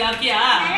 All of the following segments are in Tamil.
ஹாப்பியா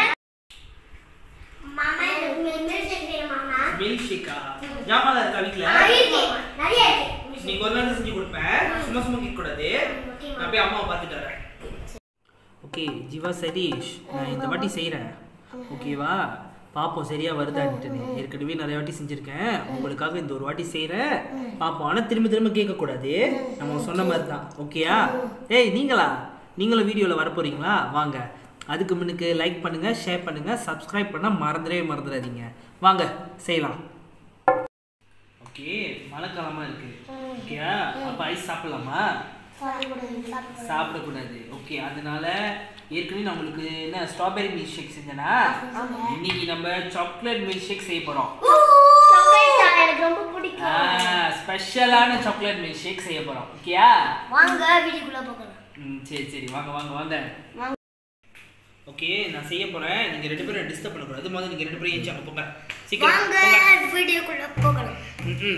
மாமா எனக்கு மில்க் ஷேக் வேணும் மாமா மில்க் ஷேக்கா ஜாமான் இருக்கா வீட்ல நிறைய இருக்கு நிறைய இருக்கு நீங்க ஒரு நாள் செஞ்சு கொடுப்பேன் சும்மா சும்மா கேட்க கூடாது ஓகே நான் போய் அம்மாவை பார்த்துட்டு வரேன் ஓகே ஜீவா சதீஷ் நான் இந்த வாட்டி செய்கிறேன் ஓகேவா பார்ப்போம் சரியா வருதான்ட்டுன்னு ஏற்கனவே நிறைய வாட்டி செஞ்சுருக்கேன் உங்களுக்காக இந்த ஒரு வாட்டி செய்கிறேன் பார்ப்போம் ஆனால் திரும்ப திரும்ப கேட்கக்கூடாது நம்ம சொன்ன மாதிரி தான் ஓகேயா ஏய் நீங்களா நீங்களும் வீடியோவில் வர போறீங்களா வாங்க அதுக்கு முன்னுக்கு லைக் பண்ணுங்கள் ஷேர் பண்ணுங்கள் சப்ஸ்கிரைப் பண்ண மறந்துடவே மறந்துடாதீங்க வாங்க செய்யலாம் ஓகே மழை காலமாக இருக்குது ஓகேயா அப்போ ஐஸ் சாப்பிடலாமா சாப்பிடக்கூடாது ஓகே அதனால ஏற்கனவே நான் உங்களுக்கு என்ன ஸ்ட்ராபெரி மில்க் ஷேக் செஞ்சேனா இன்னைக்கு நம்ம சாக்லேட் மில்க் ஷேக் செய்ய போறோம் சாக்லேட் சாப்பிட எனக்கு ரொம்ப பிடிக்கும் ஸ்பெஷலான சாக்லேட் மில்க் ஷேக் செய்ய போறோம் ஓகேயா வாங்க வீட்டுக்குள்ள போகலாம் ம் சரி சரி வாங்க வாங்க வாங்க ஓகே நான் செய்ய போறேன் நீங்க ரெண்டு பேரும் டிஸ்டர்ப் பண்ணக்கூடாது முதல்ல நீங்க ரெண்டு பேரும் ஏஞ்சி அங்க போங்க சீக்கிரம் வாங்க போங்க வீடியோக்குள்ள போகலாம் ம், ம்.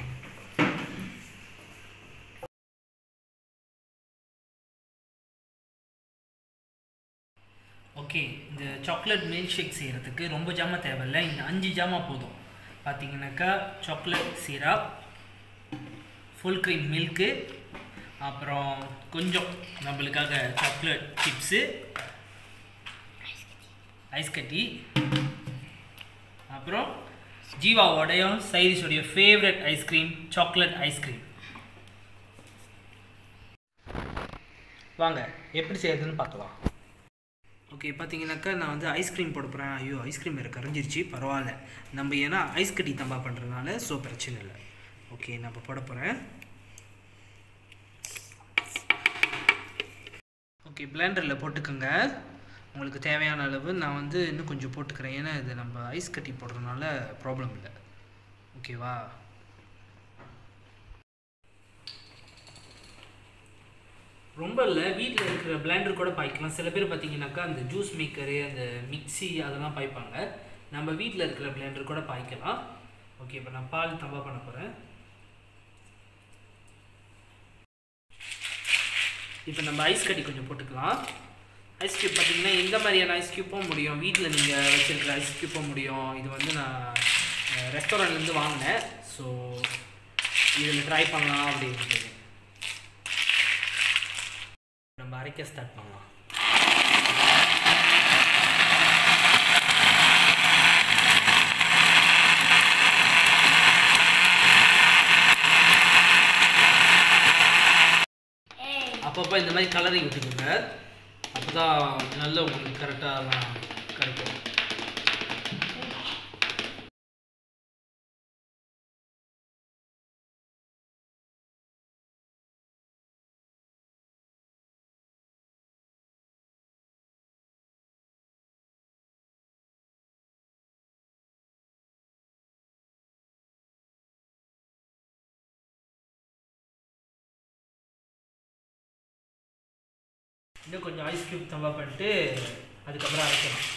ஓகே இந்த சாக்லேட் மில்க் ஷேக் செய்கிறதுக்கு ரொம்ப ஜாமான் தேவையில்ல இந்த அஞ்சு ஜாமான் போதும் பார்த்தீங்கன்னாக்கா chocolate syrup full cream milk அப்புறம் கொஞ்சம் நம்மளுக்காக சாக்லேட் சிப்ஸு ஐஸ் கட்டி அப்புறம் ஜீவாவோடையும் சைரிஷோடைய ஃபேவரட் ஐஸ்கிரீம் சாக்லேட் ஐஸ்கிரீம் வாங்க எப்படி செய்யறதுன்னு பார்க்கலாம் ஓகே பார்த்தீங்கன்னாக்கா நான் வந்து ஐஸ்கிரீம் போட போகிறேன் ஐயோ ஐஸ்கிரீம் வேறு கரைஞ்சிருச்சு பரவாயில்ல நம்ம ஏன்னா ஐஸ் கட்டி தம்பா பண்ணுறதுனால ஸோ பிரச்சனை இல்லை ஓகே நான் இப்போ போட போகிறேன் ஓகே பிளெண்டரில் போட்டுக்கோங்க உங்களுக்கு தேவையான அளவு நான் வந்து இன்னும் கொஞ்சம் போட்டுக்கிறேன் ஏன்னா இது நம்ம ஐஸ் கட்டி போடுறதுனால ப்ராப்ளம் இல்லை ஓகேவா ரொம்ப இல்லை வீட்டில் இருக்கிற பிளெண்டர் கூட பாய்க்கலாம் சில பேர் பார்த்தீங்கன்னாக்கா அந்த ஜூஸ் மேக்கரு அந்த மிக்ஸி அதெல்லாம் பாய்ப்பாங்க நம்ம வீட்டில் இருக்கிற பிளெண்டர் கூட பாய்க்கலாம் ஓகே இப்போ நான் பால் தம்பா பண்ண போகிறேன் இப்போ நம்ம ஐஸ் கட்டி கொஞ்சம் போட்டுக்கலாம் ஐஸ் கியூப் பார்த்தீங்கன்னா எந்த மாதிரியான ஐஸ் கியூப்பும் முடியும் வீட்டில் நீங்கள் வச்சுருக்கிற ஐஸ் கியூப்பும் முடியும் இது வந்து நான் ரெஸ்டாரண்ட்லேருந்து வாங்கினேன் ஸோ இதில் ட்ரை பண்ணலாம் அப்படின்ட்டு நம்ம அரைக்க ஸ்டார்ட் பண்ணலாம் ஏய் அப்பப்போ இந்த மாதிரி கலரிங் விட்டுக்கோங்க அப்போ தான் நல்ல உங்களுக்கு கரெக்டாக கிடைக்கும் இன்னும் கொஞ்சம் ஐஸ் க்யூப் தம்பா பண்ணிட்டு அதுக்கப்புறம் அரைக்கலாம்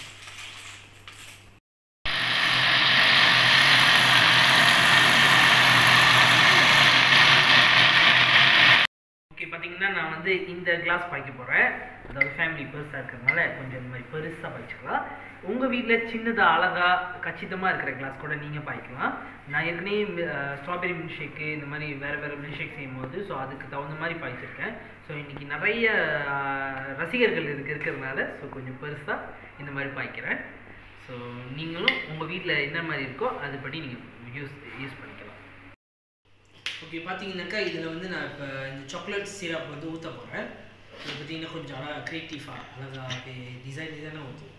ஓகே பார்த்தீங்கன்னா நான் வந்து இந்த கிளாஸ் பாய்க்க போகிறேன் அதாவது ஃபேமிலி பெருசாக இருக்கிறதுனால கொஞ்சம் இந்த மாதிரி பெருசாக பாய்ச்சிக்கலாம் உங்கள் வீட்டில் சின்னதாக அழகாக கச்சிதமாக இருக்கிற கிளாஸ் கூட நீங்கள் பாய்க்கலாம் நான் ஏற்கனவே ஸ்ட்ராபெரி மில்க் ஷேக்கு இந்த மாதிரி வேறு வேறு மில்க் ஷேக் செய்யும்போது ஸோ அதுக்கு தகுந்த மாதிரி பாய்ச்சிருக்கேன் ஸோ இன்றைக்கி நிறைய ஆஹ், ரசிகர்கள் இருக்கு இருக்கிறதுனால ஸோ கொஞ்சம் பெருசாக இந்த மாதிரி பாய்க்கிறேன் ஸோ நீங்களும் உங்கள் வீட்டில் என்ன மாதிரி இருக்கோ அதுபடி நீங்கள் யூஸ் யூஸ் பண்ணிக்கலாம் ஓகே பார்த்தீங்கன்னாக்கா இதில் வந்து நான் இப்போ இந்த சாக்லேட் சிரப் வந்து ஊற்ற போகிறேன் இது பார்த்தீங்கன்னா கொஞ்சம் அழகாக க்ரியேட்டிவாக அழகாக அப்படியே டிசைன் டிசைனாக ஊற்றும்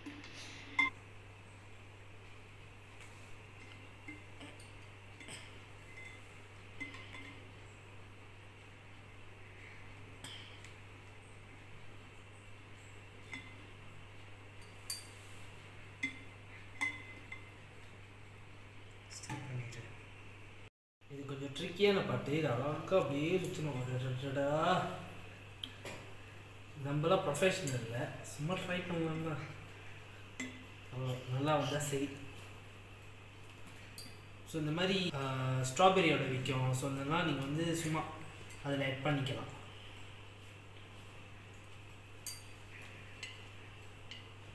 ஸ்டார்ட் பண்ணிடுறேன் இது கொஞ்சம் ட்ரிக்கியான பாட்டு இது அழகாக அப்படியே சுற்றணும் அடடடடா. நம்மளாம் ப்ரொஃபஷனல் இல்லை சும்மா ட்ரை பண்ணலாம் தான் அவ்வளோ நல்லா வந்தால் சரி ஸோ இந்த மாதிரி ஸ்ட்ராபெரியோட விற்கும் ஸோ அதெல்லாம் நீங்கள் வந்து சும்மா அதில் ஆட் பண்ணிக்கலாம்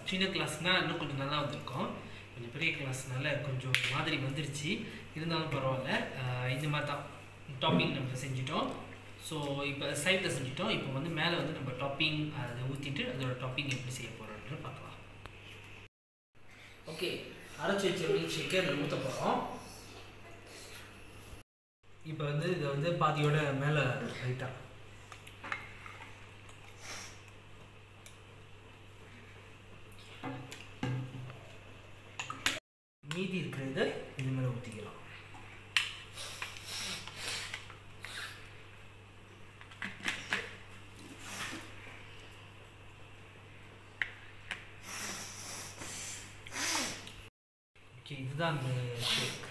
சின்ன கிளாஸ்னால் இன்னும் கொஞ்சம் நல்லா வந்திருக்கும் கொஞ்சம் பெரிய கிளாஸ்னால கொஞ்சம் ஒரு மாதிரி வந்துருச்சு இருந்தாலும் பரவாயில்ல ஆஹ் இந்த மாதிரி தான் டாப்பிங் நம்ம செஞ்சிட்டோம் ஸோ இப்போ சைடில் செஞ்சிட்டோம் இப்போ வந்து மேலே வந்து நம்ம டாப்பிங் அதை ஊற்றிட்டு அதோட டாப்பிங் எப்படி செய்ய போகிறோம்னு பார்க்கலாம் ஓகே அரைச்சி வச்ச மில்க் ஷேக்கை அதில் ஊற்ற போகிறோம் இப்போ வந்து இதை வந்து பாதியோட மேலே லைட்டாக மீதி இருக்கிறத இது மேலே ஊற்றிக்கலாம் ஓகே இதுதான் அந்த ஷேக்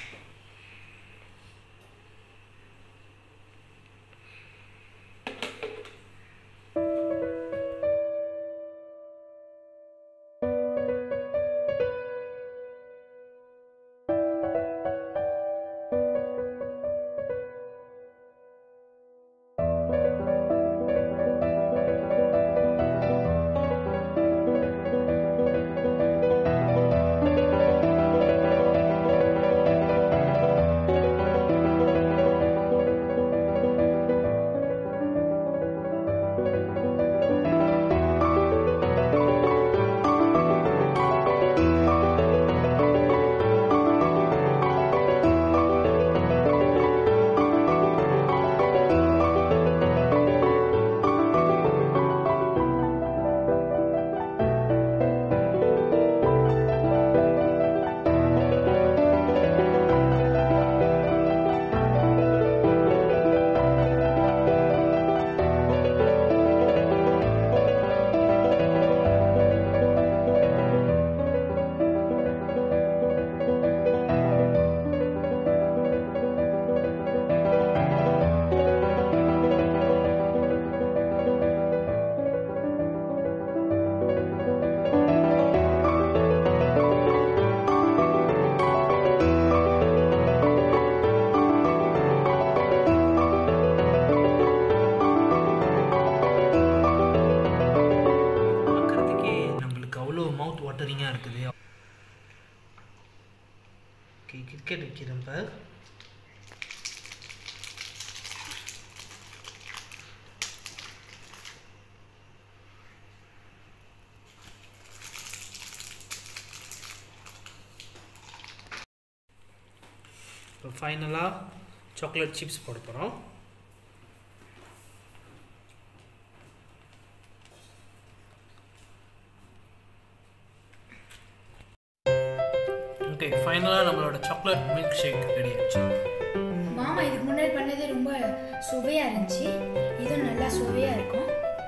பார்க்கறதுக்கே நம்மளுக்கு அவ்வளோ மவுத் வாட்டரிங்காக இருக்குது ஓகே கிரிக்கெட் வைக்கிறேன் இப்போ இப்போ ஃபைனலாக சாக்லேட் சிப்ஸ் போட போகிறோம் ஓகே ஃபைனலாக நம்மளோட சாக்லேட் மில்க் ஷேக் ரெடி ஆச்சு மாமா இதுக்கு முன்னாடி பண்ணது ரொம்ப சுவையா இருந்துச்சு இதுவும் நல்லா சுவையா இருக்கும்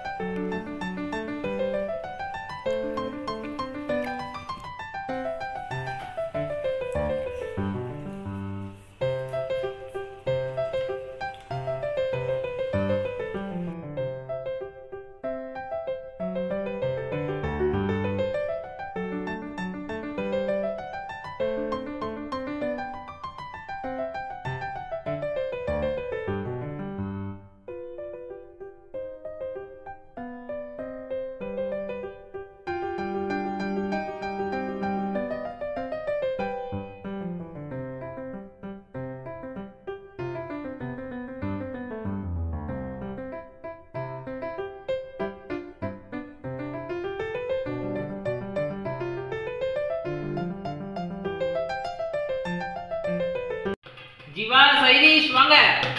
ஜீவா சைனீஷ் வாங்க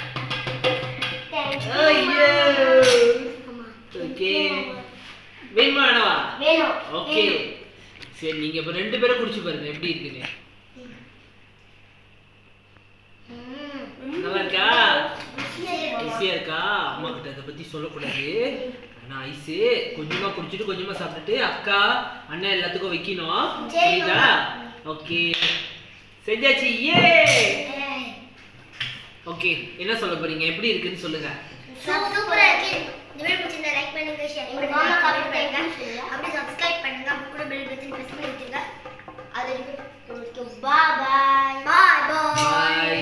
ஐயோ ஓகே வேணுமா வேணவா வேணும் ஓகே சரி நீங்க இப்ப ரெண்டு பேரும் குடிச்சு பாருங்க எப்படி இருக்குன்னு நல்லா இருக்கா ஈஸியா இருக்கா அம்மா கிட்ட இதை பத்தி சொல்லக்கூடாது ஆனா ஐஸு கொஞ்சமா குடிச்சிட்டு கொஞ்சமா சாப்பிட்டுட்டு அக்கா அண்ணன் எல்லாத்துக்கும் வைக்கணும் சரி, புரியுதா ஓகே செஞ்சாச்சு ஏ ஓகே என்ன சொல்ல போறீங்க எப்படி இருக்குன்னு சொல்லுங்க சூப்பரா இருக்கு இந்த வீடியோ பிடிச்சிருந்தா லைக் பண்ணுங்க ஷேர் பண்ணுங்க மாமா கமெண்ட் பண்ணுங்க அப்படியே சப்ஸ்கிரைப் பண்ணுங்க அப்ப கூட பெல் பட்டன் பிரஸ் பண்ணி வச்சிருங்க அது வரைக்கும் பாய் பாய் பாய் பாய்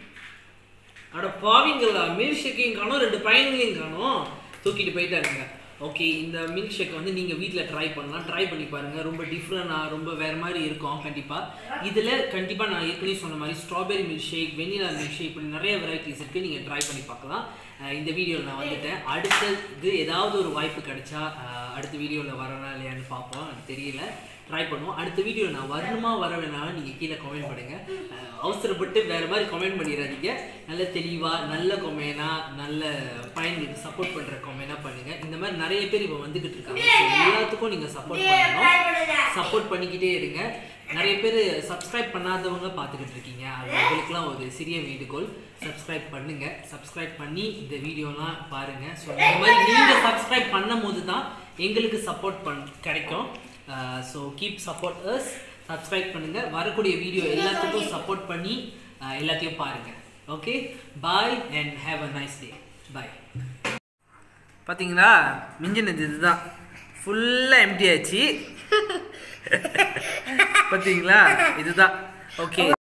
அட பாவிங்களா மில்க் ஷேக்கையும் காணும் ரெண்டு பையன்களையும் காணும் தூக்கிட்டு போயிட்டாருங்க ஓகே இந்த மில்க் ஷேக் வந்து நீங்கள் வீட்டில் ட்ரை பண்ணலாம் ட்ரை பண்ணி பாருங்கள் ரொம்ப டிஃப்ரெண்டாக ரொம்ப வேறு மாதிரி இருக்கும் கண்டிப்பாக இதில் கண்டிப்பாக நான் ஏற்கனவே சொன்ன மாதிரி strawberry milk shake vanilla milk shake இப்படி நிறைய வெரைட்டிஸ் இருக்குது நீங்கள் ட்ரை பண்ணி பார்க்கலாம் அஹ் இந்த வீடியோவில் நான் வந்துட்டேன் அடுத்தது ஏதாவது ஒரு வாய்ப்பு கிடைச்சா அஹ் அடுத்த வீடியோவில் வரனா இல்லையான்னு பார்ப்போம் எனக்கு தெரியல ட்ரை பண்ணுவோம் அடுத்த வீடியோ நான் வரணுமா வர வேணாலும் நீங்கள் கீழே கமெண்ட் பண்ணுங்க அஹ் அவசரப்பட்டு வேறு மாதிரி கமெண்ட் பண்ணிடாதீங்க நல்ல தெளிவாக நல்ல கொமெனாக நல்ல பயன்களுக்கு சப்போர்ட் பண்ணுற கொமெனாக பண்ணுங்கள் இந்த மாதிரி நிறைய பேர் இப்போ வந்துக்கிட்டு இருக்காங்க So, எல்லாத்துக்கும் நீங்கள் சப்போர்ட் பண்ணணும் சப்போர்ட் பண்ணிக்கிட்டே இருங்க நிறைய பேர் சப்ஸ்கிரைப் பண்ணாதவங்க பார்த்துக்கிட்டு இருக்கீங்க அது உங்களுக்குலாம் ஒரு சிறிய வேண்டுகோள் சப்ஸ்கிரைப் பண்ணுங்க சப்ஸ்கிரைப் பண்ணி இந்த வீடியோலாம் பாருங்க ஸோ இந்த மாதிரி நீங்கள் சப்ஸ்கிரைப் பண்ணும் போது தான் எங்களுக்கு சப்போர்ட் பண் கிடைக்கும் so keep support us subscribe பண்ணுங்க வரக்கூடிய வீடியோ எல்லாத்துக்கும் சப்போர்ட் பண்ணி அஹ், எல்லாத்தையும் பாருங்க okay bye and have a nice day bye பார்த்தீங்களா மிஞ்சினது இதுதான் ஃபுல்லாக எம்டி ஆச்சு பார்த்தீங்களா இதுதான் ஓகே